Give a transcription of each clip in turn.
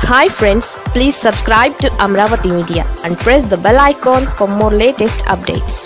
hi friends please subscribe to Amaravati media and press the bell icon for more latest updates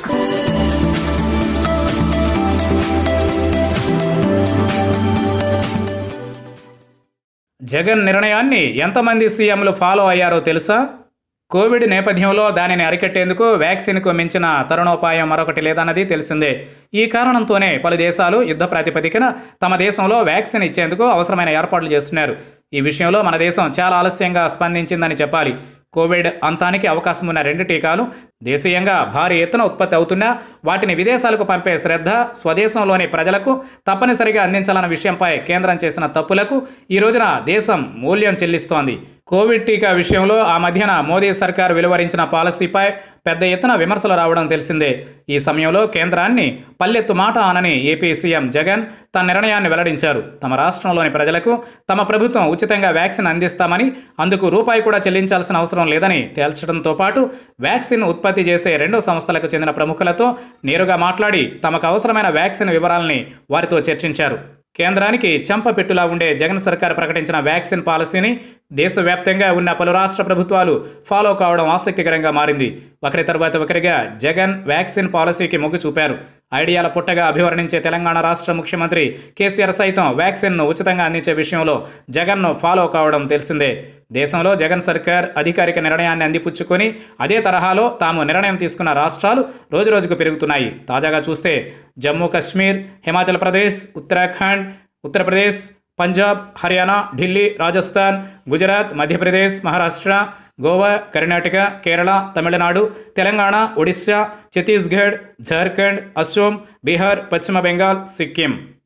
Jagan నిర్ణయాన్ని ఎంతమంది సీఎంలు follow అయ్యారో తెలుసా Covid నేపథ్యంలో దానిని అరికట్టేందుకు వ్యాక్సిన్కు మించిన తరుణోపాయం మరొకటి లేదన్నది తెలిసిందే ఈ కారణంతోనే పలు దేశాలు యుద్ధ ప్రాతిపదికన తమ దేశంలో వ్యాక్సిన్ ఇచ్చేందుకు అవసరమైన ఏర్పాట్లు చేస్తున్నారు ఈ విషయంలో మన దేశం చాలా ఆలస్యంగా స్పందించిందని చెప్పాలి కోవిడ్ అంతానికి అవకాశం ఉన్న రెండు టీకాలు దేశీయంగా భారీ ఎత్తున ఉత్పత్తి అవుతున్నా వాటిని విదేశాలకు పంపే శ్రద్ధ స్వదేశంలోని ప్రజలకు తప్పనిసరిగా అందించాలన్న విషయంపై కేంద్రం చేసిన తప్పులకు ఈ రోజున దేశం మూల్యం చెల్లిస్తోంది కోవిడ్ టీకా విషయంలో ఆ మధ్యన మోదీ సర్కార్ వెలువరించిన పాలసీపై పెద్ద ఎత్తున విమర్శలు రావడం తెలిసిందే ఈ సమయంలో కేంద్రాన్ని పల్లెత్తు మాట అనని ఏపీ సీఎం జగన్ తన నిర్ణయాన్ని వెల్లడించారు తమ రాష్ట్రంలోని ప్రజలకు తమ ప్రభుత్వం ఉచితంగా వ్యాక్సిన్ అందిస్తామని అందుకు రూపాయి కూడా చెల్లించాల్సిన అవసరం లేదని తేల్చడంతో పాటు వ్యాక్సిన్ ఉత్పత్తి చేసే రెండు సంస్థలకు చెందిన ప్రముఖులతో నేరుగా మాట్లాడి తమకు అవసరమైన వ్యాక్సిన్ వివరాలని వారితో చర్చించారు కేంద్రానికి చెంపపెట్టులా ఉండే జగన్ సర్కార్ ప్రకటించిన వ్యాక్సిన్ పాలసీని దేశవ్యాప్తంగా ఉన్న పలు రాష్ట్ర ప్రభుత్వాలు ఫాలో కావడం ఆసక్తికరంగా మారింది ఒకరి తర్వాత ఒకరిగా జగన్ వ్యాక్సిన్ పాలసీకి మొగ్గు చూపారు ఐడియాల పుట్టగా అభివర్ణించే తెలంగాణ రాష్ట్ర ముఖ్యమంత్రి కేసీఆర్ సైతం వ్యాక్సిన్ను ఉచితంగా అందించే విషయంలో జగన్ను ఫాలో కావడం తెలిసిందే దేశంలో జగన్ సర్కార్ అధికారిక నిర్ణయాన్ని అందిపుచ్చుకొని అదే తరహాలో తాము నిర్ణయం తీసుకున్న రాష్ట్రాలు రోజురోజుకు పెరుగుతున్నాయి తాజాగా చూస్తే జమ్మూ కాశ్మీర్ హిమాచల్ ప్రదేశ్ ఉత్తరాఖండ్ ఉత్తరప్రదేశ్ పంజాబ్ హర్యానా ఢిల్లీ రాజస్థాన్ గుజరాత్ మధ్యప్రదేశ్ మహారాష్ట్ర గోవా కర్ణాటక కేరళ తమిళనాడు తెలంగాణ ఒడిశా ఛత్తీస్గఢ్ జార్ఖండ్ అస్సోం బీహార్ పశ్చిమ బెంగాల్ సిక్కిం